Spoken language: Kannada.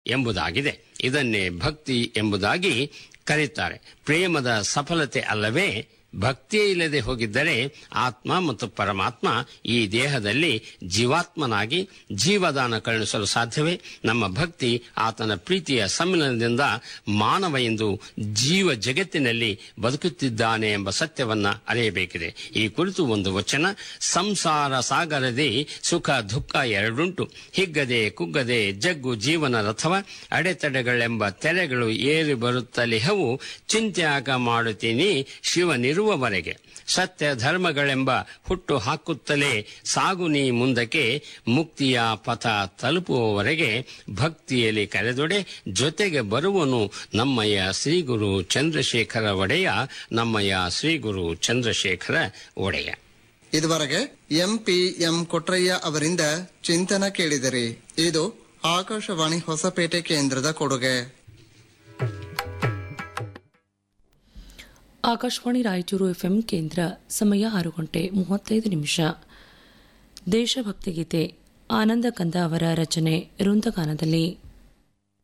ಎಂಬುದಾಗಿದೆ ಇದನ್ನೇ ಭಕ್ತಿ ಎಂಬುದಾಗಿ ಕರೆಯುತ್ತಾರೆ ಪ್ರೇಮದ ಸಫಲತೆ ಅಲ್ಲವೇ ಭಕ್ತಿಯೇ ಇಲ್ಲದೆ ಹೋಗಿದ್ದರೆ ಆತ್ಮ ಮತ್ತು ಪರಮಾತ್ಮ ಈ ದೇಹದಲ್ಲಿ ಜೀವಾತ್ಮನಾಗಿ ಜೀವದಾನ ಕರುಣಿಸಲು ಸಾಧ್ಯವೇ ನಮ್ಮ ಭಕ್ತಿ ಆತನ ಪ್ರೀತಿಯ ಸಮ್ಮಿಲನದಿಂದ ಮಾನವ ಎಂದು ಜೀವ ಜಗತ್ತಿನಲ್ಲಿ ಬದುಕುತ್ತಿದ್ದಾನೆ ಎಂಬ ಸತ್ಯವನ್ನ ಅರಿಯಬೇಕಿದೆ ಈ ಕುರಿತು ಒಂದು ವಚನ ಸಂಸಾರ ಸಾಗರದೆ ಸುಖ ದುಃಖ ಎರಡುಂಟು ಹಿಗ್ಗದೆ ಕುಗ್ಗದೆ ಜಗ್ಗು ಜೀವನ ರಥವ ಅಡೆತಡೆಗಳೆಂಬ ತೆರೆಗಳು ಏರಿ ಬರುತ್ತಲಿಹವು ಚಿಂತ್ಯಾಗ ಮಾಡುತ್ತೀನಿ ಶಿವನಿರುವವರೆಗೆ ಸತ್ಯ ಧರ್ಮಗಳೆಂಬ ಹುಟ್ಟು ಹಾಕುತ್ತಲೇ ಸಾಗು ನೀ ಮುಂದಕ್ಕೆ ಮುಕ್ತಿಯ ಪಥ ತಲುಪುವವರೆಗೆ ಭಕ್ತಿಯಲ್ಲಿ ಕರೆದೊಡೆ ಜೊತೆಗೆ ಬರುವನು ನಮ್ಮಯ್ಯ ಶ್ರೀಗುರು ಚಂದ್ರಶೇಖರ ಒಡೆಯ ನಮ್ಮಯ್ಯ ಶ್ರೀಗುರು ಚಂದ್ರಶೇಖರ ಒಡೆಯ ಇದುವರೆಗೆ ಎಂಪಿ ಎಂ ಕೊಟ್ರಯ್ಯ ಅವರಿಂದ ಚಿಂತನ ಕೇಳಿದಿರಿ ಇದು ಆಕಾಶವಾಣಿ ಹೊಸಪೇಟೆ ಕೇಂದ್ರದ ಕೊಡುಗೆ ಆಕಾಶವಾಣಿ ರಾಯಚೂರು ಎಫ್ಎಂ ಕೇಂದ್ರ ಸಮಯ ಆರು ಗಂಟೆ ಮೂವತ್ತೈದು ನಿಮಿಷ ದೇಶಭಕ್ತಿ ಗೀತೆ ಆನಂದ ಕಂದ ಅವರ ರಚನೆ ವೃಂದಗಾನದಲ್ಲಿ